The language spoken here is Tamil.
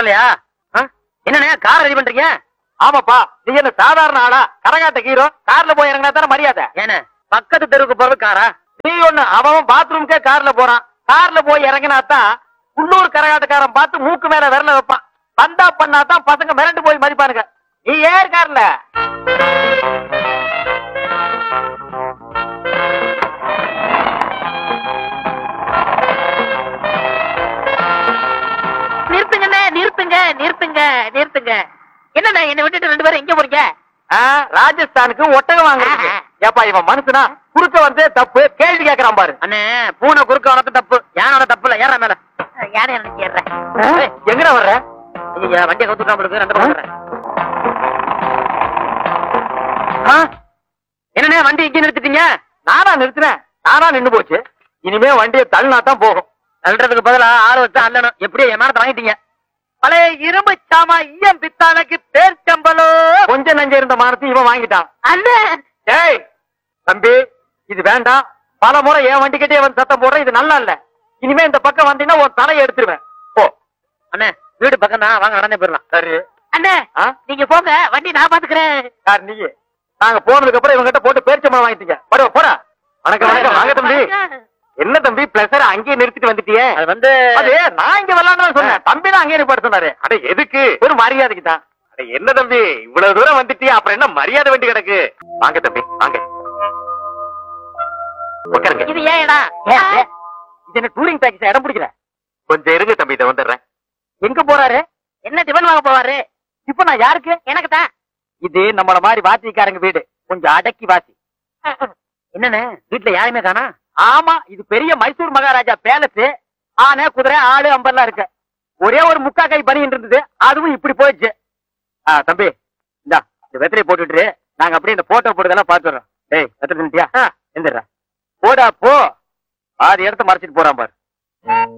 வரலையா ஆ? என்னண்ணே கார் ரெடி பண்றீங்க ஆமாப்பா நீ என்ன சாதாரண ஆளா கரகாட்ட ஹீரோ கார்ல போய் இறங்கினா தானே மரியாதை ஏண்ணே பக்கத்து தெருவுக்கு போறது காரா நீ ஒண்ணு அவன் பாத்ரூம்க்கே கார்ல போறான் கார்ல போய் இறங்கினா தான் உள்ளூர் கரகாட்டக்காரன் பார்த்து மூக்கு மேல விரல வைப்பான் வந்தா பண்ணா தான் பசங்க மிரண்டு போய் மதிப்பானுங்க நீ ஏன் கார்ல நிறுத்துங்கண்ணே நிறுத்துங்க நிறுத்துங்க நிறுத்துங்க என்னண்ணே என்னை விட்டுட்டு ரெண்டு பேரும் எங்க போறீங்க ஆ, ராஜஸ்தானுக்கு ஒட்டகம் வாங்குறதுக்கு ஏப்பா இவன் மனுஷனா குறுக்க வந்து தப்பு கேள்வி கேக்குறான் பாரு அண்ணே பூனை குறுக்க உனக்கு தப்பு யானோட தப்பு இல்ல ஏற மேல யானை எனக்கு ஏறேன் ஏய், எங்கடா வர்ற ஐயா வண்டியை கவுத்துட்டா உங்களுக்கு ரெண்டு பக்கம் ஏறுறேன். ஆ, என்னண்ணே வண்டி இங்கே நிறுத்திட்டீங்க நானா நிறுத்தினேன் நானா நின்னு போச்சு இனிமே வண்டியை தள்ளினா தான் போகும் தள்ளுறதுக்கு பதிலா ஆள் வச்சு அல்லணும் எப்படியோ என் வாங்கிட்டீங்க பழைய இரும்பு சாமா ஈயம் பித்தானக்கு பேர் சம்பளோ கொஞ்ச நஞ்ச இருந்த மானத்தை இவன் வாங்கிட்டான் அண்ணே ஏய் தம்பி இது வேண்டாம் பல முறை என் வண்டி கிட்டே வந்து சத்தம் போடுற இது நல்லா இல்ல இனிமே இந்த பக்கம் வந்தீங்கன்னா உன் தலையை எடுத்துருவேன் போ அண்ணே வீடு பக்கம் தான் வாங்க நடந்தே போயிடலாம் சரி அண்ணே ஆ? நீங்க போங்க வண்டி நான் பாத்துக்கிறேன் யார் நீ நாங்க போனதுக்கு அப்புறம் இவங்க கிட்ட போட்டு பேரிச்சம்பளம் வாங்கிட்டீங்க பரவ போடா வணக்கம் வணக்கம் வாங்க தம்பி என்ன தம்பி பிளஸர் அங்கேயே நிறுத்திட்டு வந்துட்டியே அது வந்து அது நான் இங்க விளையாடணும் சொன்னேன் தம்பி தான் அங்கேயே நிப்பாட்ட சொன்னாரு அட எதுக்கு ஒரு மரியாதைக்கு தான் அட என்ன தம்பி இவ்வளவு தூரம் வந்துட்டியா அப்புறம் என்ன மரியாதை வேண்டி கிடக்கு வாங்க தம்பி வாங்க உட்காருங்க இது ஏடா இது என்ன டூரிங் டாக்ஸி இடம் பிடிக்கிற கொஞ்சம் இருங்க தம்பி இதை வந்துடுறேன் எங்க போறாரு என்ன டிபன் வாங்க போவாரு இப்ப நான் யாருக்கு எனக்கு தான் இது நம்மள மாதிரி வாத்திக்காரங்க வீடு கொஞ்சம் அடக்கி வாசி என்னண்ணே வீட்டுல யாருமே காணா ஆமா இது பெரிய மைசூர் மகாராஜா பேலஸ் ஆனை குதிரை ஆடு அம்பர்லாம் இருக்கு ஒரே ஒரு முக்கா கை பனின்னு இருந்தது அதுவும் இப்படி போயிடுச்சு ஆ, தம்பி இந்தா இந்த வெத்தலையை போட்டுட்டு நாங்க அப்படியே இந்த போட்டோ போட்டுதெல்லாம் பாத்துறோம் டேய் வெத்தலை தின்னுட்டியா எந்திரா போடா போ பாதி இடத்த மறைச்சிட்டு போறான் பாரு